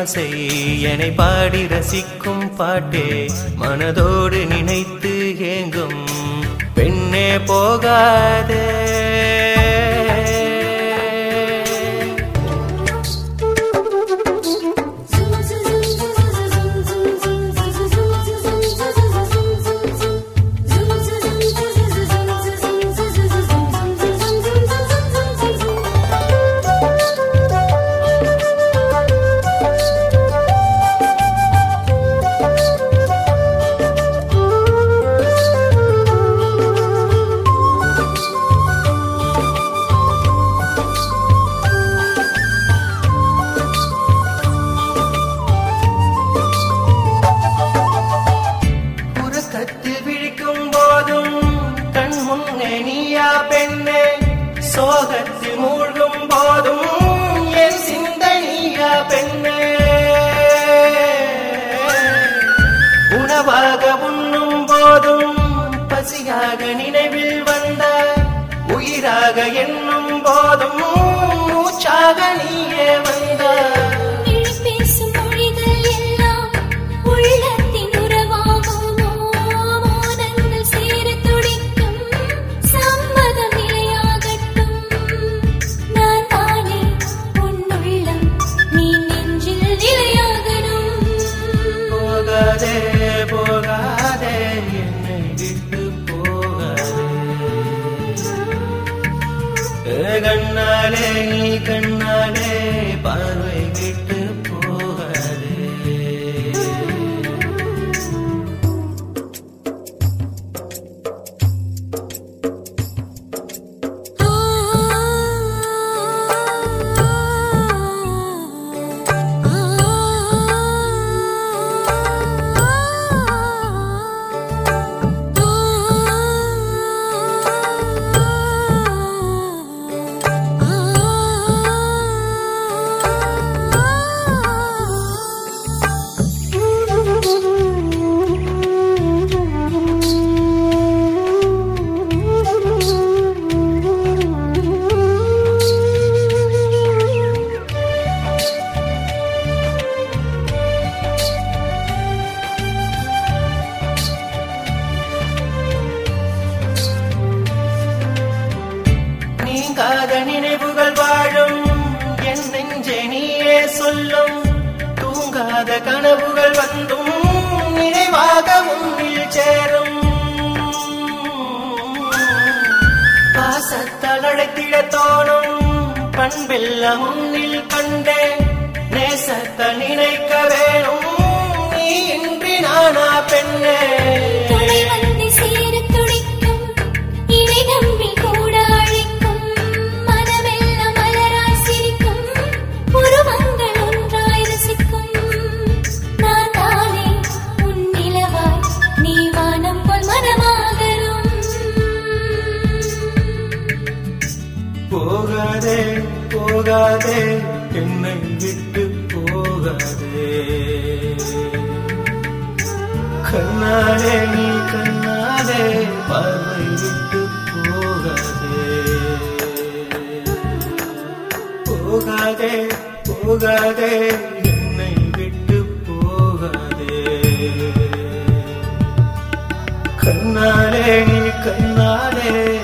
ஆசை என்னை பாடி ரசிக்கும் பாட்டே மனதோடு நினைத்து ஏங்கும் பெண்ணே போகாதே உறக்கத்தில் விழிக்கும் போதும் கண் முன்னே நீயா பெண்ணே சோகத்தில் மூழ்கும் போதும் என் சிந்தனியா பெண்ணே உணவாக உண்ணும் போதும் பசியாக நினைவில் வந்த உயிராக எண்ணும் போதும் மூச்சாக நீயே வந்தாய் பேசும் மொழிகள் எல்லாம் உள்ளத்தின் உறவாகுமோ மோதங்கள் சேர துடிக்கும் சம்மதம் நிலையாகட்டும் நான் தானே உன்னுள்ளம் நீ நெஞ்சில் நிலையாகணும் போகாதே போகாதே என்னை விட்டு போகாதே ஏ கண்ணாலே நீ கண்ணாலே பார்வை விட்டு போகாதே நீங்காத நினைவுகள் வாழும் என் நெஞ்சே நீயே சொல்லும் தூங்காத கனவுகள் வந்தும் நினைவாக உன்னில் சேரும் பாசத்தால் அழைத்திட தோணும் பண்பெல்லாம் உன்னில் கண்டேன் நேசத்தால் நினைக்க வேணும் நீ இன்றி நானா பெண்ணே துணை வந்து சேர துடிக்கும் இணை நம்மில் கூட அழைக்கும் மனமெல்லாம் மலராய் சிரிக்கும் உருவங்கள் ஒன்றாய் ரசிக்கும் நான் தானே உன் நிலவாய் நீ வானம் போல் மனமாகரும் போகாதே போகாதே என்னை விட்டு போகாதே கண்ணாலே நீ கண்ணாலே பார்வை விட்டு போகாதே போகாதே போகாதே என்னை விட்டு போகாதே கண்ணாலே நீ கண்ணாலே